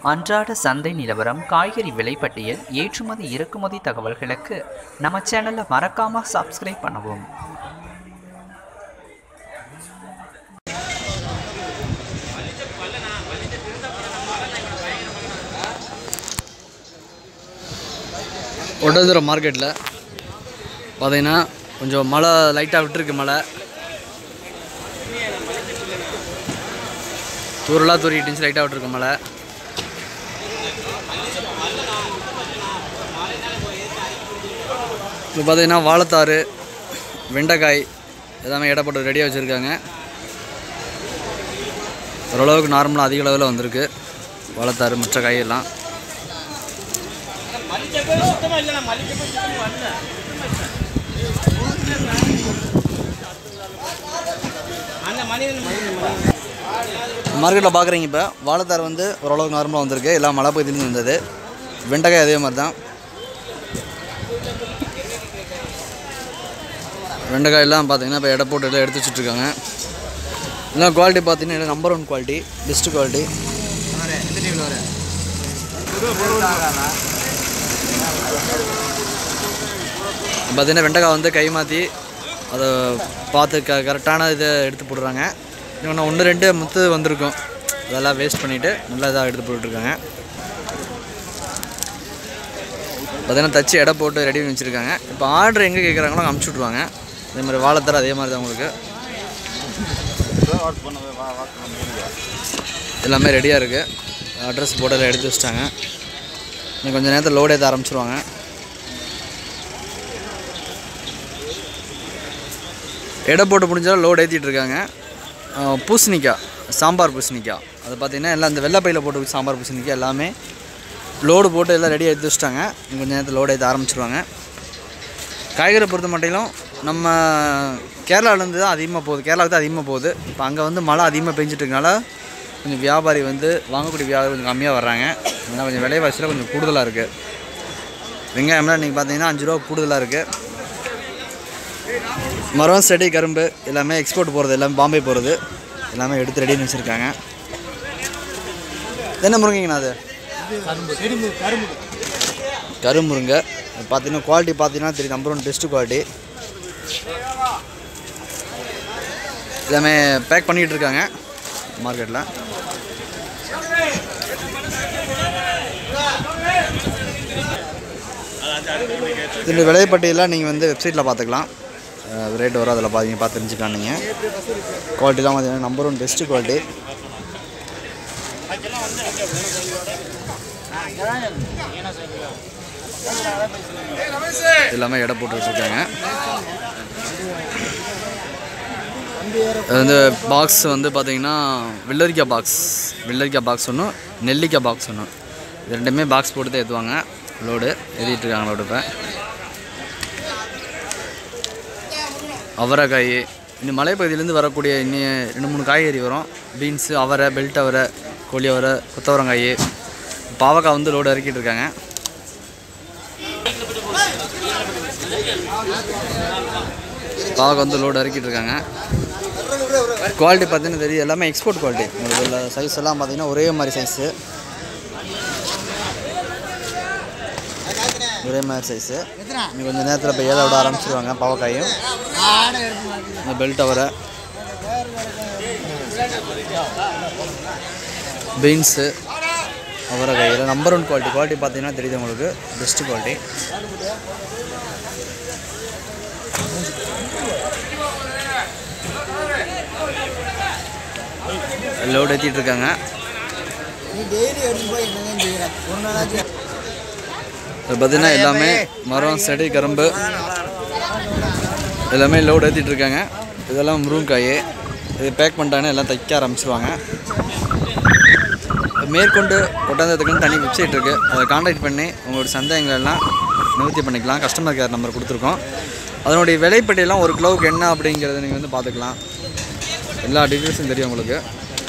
அன்றாட சந்தை நிலவரம் காய்கறி விலைப்பட்டியல் ஏற்றுமதி இறக்குமதி தகவல்களுக்கு நம்ம சேனலை மறக்காம சப்ஸ்கிரைப் பண்ணவும் ஒட்டதுரம் மார்க்கெட்டில் பார்த்தீங்கன்னா கொஞ்சம் மழை லைட்டாக விட்டுருக்கு மழை தூரலாக தூரிட்டு இருந்துச்சு லைட்டாக விட்டுருக்கு மழை இப்போ பார்த்தீங்கன்னா வாழைத்தாறு வெண்டைக்காய் எல்லாமே எடை போட்டு ரெடியாக வச்சுருக்காங்க ஓரளவுக்கு நார்மலாக அதிக அளவில் வந்திருக்கு வாழைத்தாறு மற்ற காயெல்லாம் மார்க்கெட்டில் பார்க்குறீங்க இப்போ வாழைத்தார் வந்து ஓரளவுக்கு நார்மலாக வந்திருக்கு எல்லாம் மழை பகுதியிலேருந்து வந்தது வெண்டைக்காய் அதே மாதிரி தான் வெண்டைக்காய் எல்லாம் பார்த்தீங்கன்னா இப்போ எடை போட்டு எல்லாம் எடுத்து வச்சுட்ருக்காங்க எல்லாம் குவாலிட்டி பார்த்தீங்கன்னா number one quality best quality பார்த்தீங்கன்னா வெண்டைக்காய் வந்து கை மாற்றி அதை பார்த்து க கரெக்டான இதை எடுத்து போடுறாங்க இன்னொன்று ஒன்று ரெண்டு முத்து வந்திருக்கும் அதெல்லாம் வேஸ்ட் பண்ணிவிட்டு நல்லா இதாக எடுத்து போட்டுருக்காங்க பார்த்தீங்கன்னா தச்சு எடை போட்டு ரெடி பண்ணி வச்சுருக்காங்க இப்போ ஆர்டர் எங்கே கேட்குறாங்களோ அங்கே அமுச்சு விட்ருவாங்க அதே மாதிரி வாழைத்தர அதே மாதிரி தான் உங்களுக்கு எல்லாமே ரெடியாக இருக்குது அட்ரஸ் போட்டு எல்லாம் எடுத்து வச்சிட்டாங்க இன்னும் கொஞ்சம் நேரத்தில் லோட் ஏற்ற ஆரம்பிச்சிருவாங்க எடை போட்டு முடிஞ்சாலும் லோடு ஏற்றிட்டு இருக்காங்க அஹ் பூசணிக்காய் சாம்பார் பூசணிக்காய் அது பார்த்திங்கன்னா எல்லாம் இந்த வெள்ளைப்பையில் போட்டு சாம்பார் பூசணிக்காய் எல்லாமே லோடு போட்டு எல்லாம் ரெடியாக எடுத்து வச்சிட்டாங்க இன்னும் கொஞ்சம் நேரத்தில் லோடு ஏற்ற ஆரம்பிச்சிருவாங்க காய்கறி பொறுத்த மட்டிலும் நம்ம கேரளாவிலேருந்து தான் அதிகமாக போகுது கேரளாவுக்கு தான் அதிகமாக போகுது இப்போ அங்கே வந்து மழை அதிகமாக பெஞ்சிட்டு இருக்கனால கொஞ்சம் வியாபாரி வந்து வாங்கக்கூடிய வியாபாரி கொஞ்சம் கம்மியாக வர்றாங்க ஏன்னா கொஞ்சம் விலைவாசியில் கொஞ்சம் கூடுதலாக இருக்குது வெங்காயம்லாம் நீங்கள் பார்த்தீங்கன்னா அஞ்சு ரூபா கூடுதலாக இருக்குது மரம் செடி கரும்பு எல்லாமே எக்ஸ்போர்ட் போகிறது எல்லாமே பாம்பே போகிறது எல்லாமே எடுத்து ரெடி பண்ணி வச்சுருக்காங்க இது என்ன முருங்கைங்கண்ணா அது கரும்புருங்க பார்த்தீங்கன்னா குவாலிட்டி பார்த்தீங்கன்னா தெரியும் நம்பர் ஒன் பெஸ்ட்டு குவாலிட்டி எல்லாமே பேக் பண்ணிகிட்டு இருக்காங்க மார்க்கெட்டில் இதோட விலைப்பட்டியெல்லாம் நீங்கள் வந்து வெப்சைட்டில் பார்த்துக்கலாம் ரேட் வரும் அதில் பார்த்தீங்க பார்த்து தெரிஞ்சுக்கலாம் நீங்கள் குவாலிட்டிலாம் பார்த்தீங்கன்னா நம்பர் ஒன் பெஸ்ட்டு குவாலிட்டி எல்லாமே எடை போட்டு வச்சுருக்காங்க அது வந்து பாக்ஸ் வந்து பார்த்தீங்கன்னா வெள்ளரிக்காய் பாக்ஸ் வெள்ளரிக்காய் பாக்ஸ் ஒன்று நெல்லிக்காய் பாக்ஸ் ஒன்று இது ரெண்டுமே பாக்ஸ் போட்டு தான் ஏற்றுவாங்க லோடு ஏற்றிட்டு இருக்காங்க லோடு இப்போ அவரைக்காய் இன்னும் மலைப்பகுதியிலேருந்து வரக்கூடிய இன்னும் ரெண்டு மூணு காய்கறி வரும் பீன்ஸு அவரை பெல்ட் அவரை கோழி அவரை கொத்தவரங்காய் பாவக்காய் வந்து லோடு இறக்கிட்டு இருக்காங்க பாவக்காய் வந்து லோடு இறக்கிட்டு இருக்காங்க குவாலிட்டி பார்த்தீங்கன்னா தெரியும் எல்லாமே எக்ஸ்போர்ட் குவாலிட்டி உள்ள சைஸ் எல்லாம் பார்த்தீங்கன்னா ஒரே மாதிரி சைஸு ஒரே மாதிரி சைஸு இன்னும் கொஞ்சம் நேரத்தில் இப்போ ஏழை விட ஆரம்பிச்சிருவாங்க பாவக்காயும் இந்த பெல்ட் அவரை பீன்ஸு அவரைக்காய் இதில் நம்பர் ஒன் குவாலிட்டி குவாலிட்டி பார்த்தீங்கன்னா தெரியுது உங்களுக்கு பெஸ்ட் குவாலிட்டி லோடு ஏற்றிட்டு இருக்காங்க இது பார்த்தீங்கன்னா எல்லாமே மரம் செடி கரும்பு எல்லாமே லோடு ஏற்றிட்டு இருக்காங்க இதெல்லாம் முருங்காய் இது பேக் பண்ணிட்டாங்கன்னா எல்லாம் தைக்க ஆரம்பிச்சிருவாங்க மேற்கொண்டு ஒட்டாந்ததுக்குன்னு தனி வெப்சைட் இருக்குது அதை காண்டாக்ட் பண்ணி உங்களோட சந்தேகங்கள் எல்லாம் நிவர்த்தி பண்ணிக்கலாம் கஸ்டமர் கேர் நம்பர் கொடுத்துருக்கோம் அதனுடைய விலைப்பட்டியெல்லாம் ஒரு கிலோவுக்கு என்ன அப்படிங்கிறத நீங்கள் வந்து பார்த்துக்கலாம் எல்லா டீட்டெயில்ஸும் தெரியும் உங்களுக்கு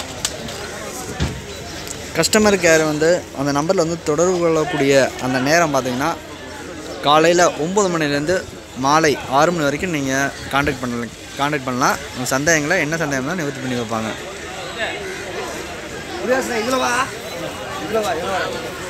கஸ்டமர் கேர் வந்து அந்த நம்பரில் வந்து தொடர்பு கொள்ளக்கூடிய அந்த நேரம் பார்த்தீங்கன்னா காலையில் ஒம்பது மணிலேருந்து மாலை ஆறு மணி வரைக்கும் நீங்கள் காண்டாக்ட் பண்ணலாம் காண்டாக்ட் பண்ணலாம் உங்கள் சந்தேகங்களை என்ன சந்தேகம்னா நிவர்த்தி பண்ணி வைப்பாங்க இவ்வளோ வா, இவ்வளோ வா.